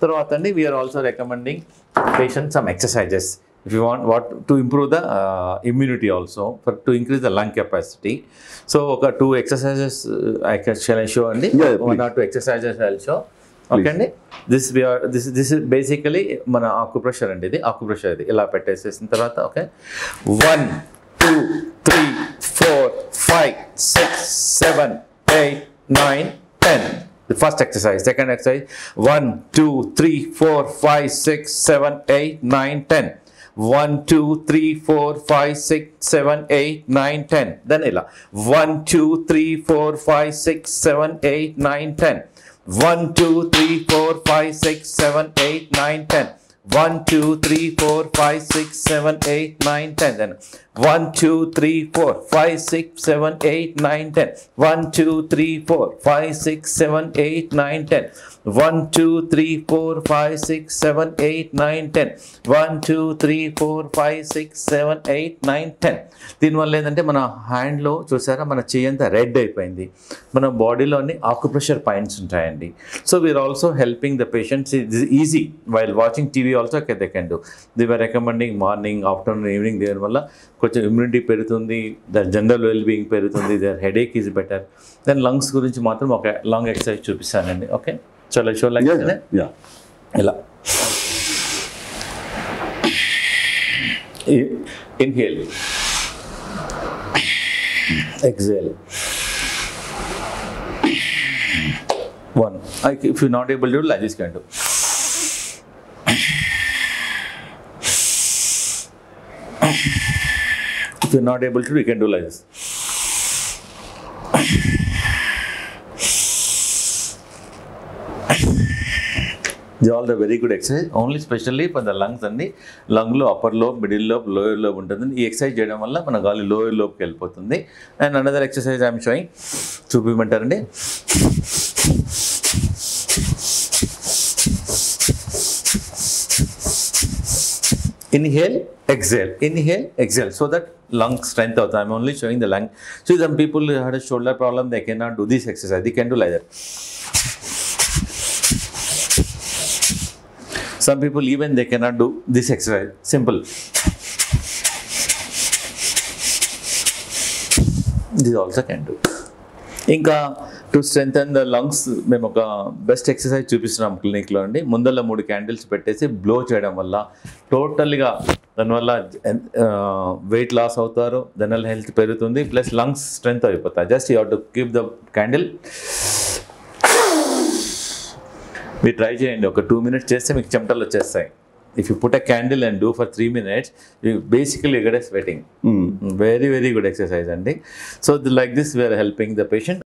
తర్వాత అండి we are also recommending patient some exercises if you want what to improve the immunity also for to increase the lung capacity so ఒక two exercises I can show అండి Yeah, one or two exercises I show okay అండి this this this basically మన acupressure అండి ఇది acupressure ఇది ఇలా పెట్టేసేసిన తర్వాత okay one two three four five six seven eight nine ten The first exercise, second exercise, one, two, three, four, five, six, seven, eight, nine, ten. One, two, three, four, five, six, seven, eight, nine, ten. Then ila. One, two, three, four, five, six, seven, eight, nine, ten. One, two, three, four, five, six, seven, eight, nine, ten. One, two, three, four, five, six, seven, eight, nine, ten. Then one, two, three, four, five, six, seven, eight, nine, ten. One, two, three, four, five, six, seven, eight, nine, ten. One, two, three, four, five, six, seven, eight, nine, ten. One, two, three, four, five, six, seven, eight, nine, ten. దీనివల్ల ఏంటంటే మన హ్యాండ్లో చూసారా మన చెయ్యి అంతా red అయిపోయింది మన బాడీలోని ఆకుప్రెషర్ పాయింట్స్ ఉంటాయండి so we are also helping the patients is easy while watching TV also they can do the were recommending morning afternoon evening దేని వల్ల కొంచెం ఇమ్యూనిటీ పెరుగుతుంది దర్ జనరల్ వెల్ బీయింగ్ పెరుగుతుంది their headache is better then lungs గురించి మాత్రం ఒక long exercise చూపిస్తానండి okay చలో show like Yeah, yeah, yeah. ఇలా inhale exhale one if you not able to like this can do if you're not able to you can do like this ఇది all the very good exercise only specially for the lungs అండి లంగ్లో upper lobe middle lobe lower lobe ఉంటుంది ఈ exercise చేయడం వల్ల మన గాలి lower లోబ్కి వెళ్ళిపోతుంది and another exercise I'm showing చూపించమంటారండి inhale exhale inhale exhale so that lung strength out i'm only showing the lung see some people who had a shoulder problem they cannot do this exercise they can do like that some people even they cannot do this exercise simple this also can do ఇంకా to strengthen the lungs మేము ఒక best exercise చూపిస్తున్నాం క్లినిక్లో అండి ముందల్ల మూడు candles పెట్టేసి blow చేయడం వల్ల టోటల్గా దానివల్ల వెయిట్ లాస్ అవుతారు దానివల్ల హెల్త్ పెరుగుతుంది ప్లస్ లంగ్స్ స్ట్రెంగ్త్ అయిపోతాయి just you to keep the candle మీరు ట్రై చేయండి ఒక టూ మినిట్స్ చేస్తే మీకు చెమటలు వచ్చేస్తాయి if you put a candle and do for three minutes you basically get sweating Mm. Very very good exercise అండి so like this we are helping the patient